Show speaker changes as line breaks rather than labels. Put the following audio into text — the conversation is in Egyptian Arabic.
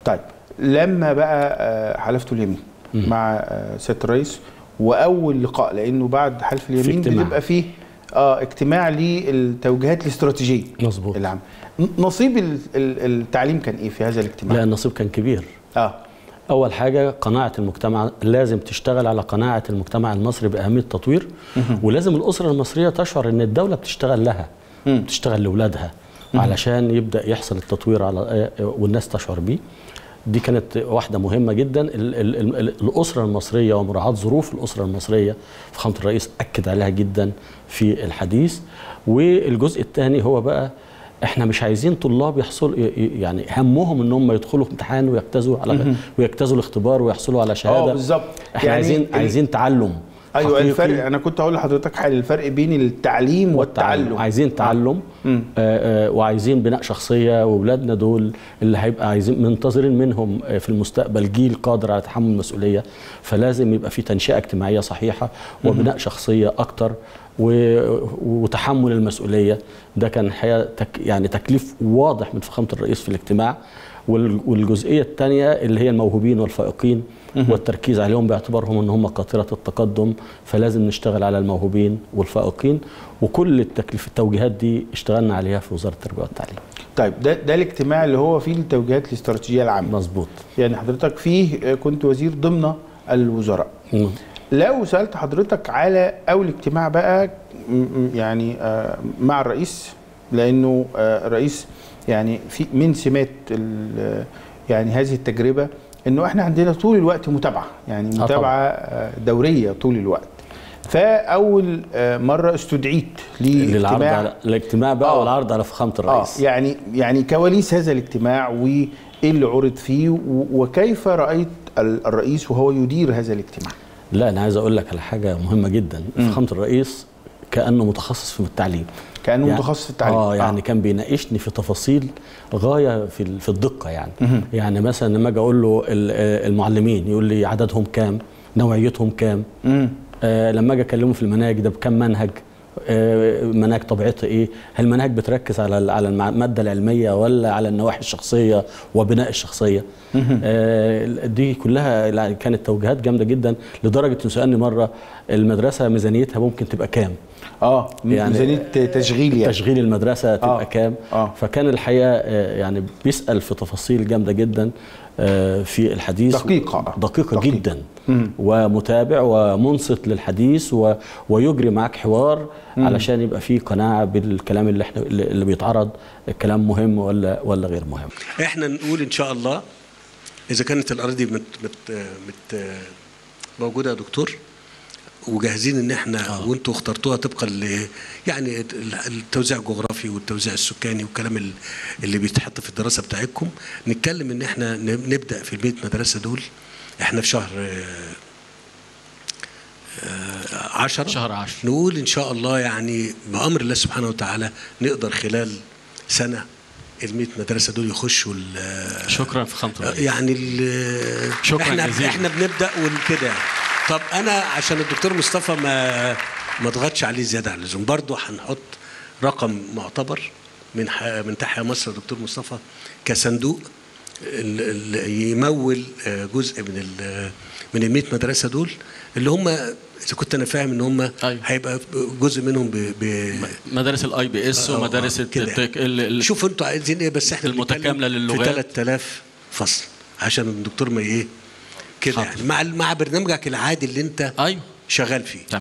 طيب لما بقى آه، حلفتوا اليمين مع آه، سياده الرئيس واول لقاء لانه بعد حلف اليمين
اجتماع.
بيبقى فيه اه اجتماع للتوجيهات الاستراتيجيه
مظبوط
العام ن- نصيب ال- ال- التعليم كان ايه في هذا الاجتماع؟
لا النصيب كان كبير
اه
اول حاجه قناعه المجتمع لازم تشتغل على قناعه المجتمع المصري باهميه التطوير ولازم الاسره المصريه تشعر ان الدوله بتشتغل لها
مم.
بتشتغل لاولادها علشان يبدا يحصل التطوير على والناس تشعر بيه دي كانت واحدة مهمة جدا ال ال ال ال الأسرة المصرية ومراعاة ظروف الأسرة المصرية فخامة الرئيس أكد عليها جدا في الحديث والجزء الثاني هو بقى احنا مش عايزين طلاب يحصل يعني همهم ان هم يدخلوا امتحان ويجتازوا على ويجتازوا الاختبار ويحصلوا على شهاده
اه بالظبط
احنا يعني عايزين
ال-
عايزين تعلم
ايوه
حقيقي
الفرق انا كنت هقول لحضرتك حاجه الفرق بين التعليم والتعلم
عايزين تعلم
مم.
آه آه وعايزين بناء شخصيه واولادنا دول اللي هيبقى عايزين منتظرين منهم آه في المستقبل جيل قادر على تحمل المسؤوليه فلازم يبقى في تنشئه اجتماعيه صحيحه وبناء شخصيه اكتر و- وتحمل المسؤوليه ده كان الحقيقه تك يعني تكليف واضح من فخامه الرئيس في الاجتماع وال- والجزئيه الثانيه اللي هي الموهوبين والفائقين والتركيز عليهم باعتبارهم ان هم قاطره التقدم فلازم نشتغل على الموهوبين والفائقين وكل التكليف التوجيهات دي اشتغلنا عليها في وزاره التربيه والتعليم
طيب ده ده الاجتماع اللي هو فيه التوجيهات الاستراتيجيه العامه
مظبوط
يعني حضرتك فيه آه، كنت وزير ضمن الوزراء
مم.
لو سالت حضرتك على اول اجتماع بقى م- م- يعني آه، مع الرئيس لانه آه، الرئيس يعني في من سمات ال- يعني هذه التجربه انه احنا عندنا طول الوقت متابعه يعني
طبعا.
متابعه آه، دوريه طول الوقت فاول آه، مره استدعيت
للعرض
لاجتماع
على الاجتماع بقى
آه.
والعرض على فخامه
اه
الرئيس
يعني يعني كواليس هذا الاجتماع وايه اللي عرض فيه و- وكيف رايت ال- الرئيس وهو يدير هذا الاجتماع
لا انا عايز اقول لك على حاجه مهمه جدا فخامه الرئيس كانه متخصص في التعليم
كانه
يعني-
متخصص في التعليم
اه يعني كان بيناقشني في تفاصيل غايه في ال- في الدقه يعني يعني مثلا لما اجي اقول له ال- آه، المعلمين يقول لي عددهم كام نوعيتهم كام
مم.
آه لما اجي اكلمه في المناهج ده بكم منهج آه مناهج طبيعتها ايه هل المناهج بتركز على ال- على المع- الماده العلميه ولا على النواحي الشخصيه وبناء الشخصيه آه دي كلها لا، كانت توجيهات جامده جدا لدرجه انه سالني مره المدرسه ميزانيتها ممكن تبقى كام
اه
يعني-
ميزانيه تشغيل يعني
تشغيل المدرسه تبقى
آه.
كام
آه.
فكان الحقيقه آه، يعني بيسال في تفاصيل جامده جدا آه، في الحديث
دقيقة.
دقيقه
دقيقة.
جدا ومتابع ومنصت للحديث و... ويجري معاك حوار علشان يبقى فيه قناعه بالكلام اللي احنا اللي اللي بيتعرض الكلام مهم ولا ولا غير مهم
احنا نقول ان شاء الله اذا كانت الاراضي مت مت مت موجوده يا دكتور وجاهزين ان احنا آه. وانتوا اخترتوها طبقا ل يعني التوزيع الجغرافي والتوزيع السكاني والكلام ال- اللي بيتحط في الدراسه بتاعتكم نتكلم ان احنا ن- نبدا في ال 100 مدرسه دول احنا في شهر آه، آه، عشرة
شهر عشرة.
نقول ان شاء الله يعني بامر الله سبحانه وتعالى نقدر خلال سنه ال 100 مدرسه دول يخشوا ال-
شكرا فخامه الرئيس
يعني ال-
شكراً
احنا
جزيلاً.
احنا بنبدا وكده طب انا عشان الدكتور مصطفى ما ما ضغطش عليه زياده عن اللزوم برضه هنحط رقم معتبر من ح- من تحيا مصر دكتور مصطفى كصندوق ال- ال- يمول آه، جزء من ال من ال 100 مدرسه دول اللي هم اذا كنت انا فاهم ان هم
أيوة.
هيبقى جزء منهم ب, ب
مدارس الاي بي اس
آه،
ومدارس
آه، كده.
التك... ال... ال...
شوفوا انتوا عايزين ايه بس احنا
المتكاملة
بنتكلم
للغات.
في 3000 فصل عشان الدكتور ما ايه كده
حاضر.
يعني مع مع برنامجك العادي اللي انت
ايوه
شغال فيه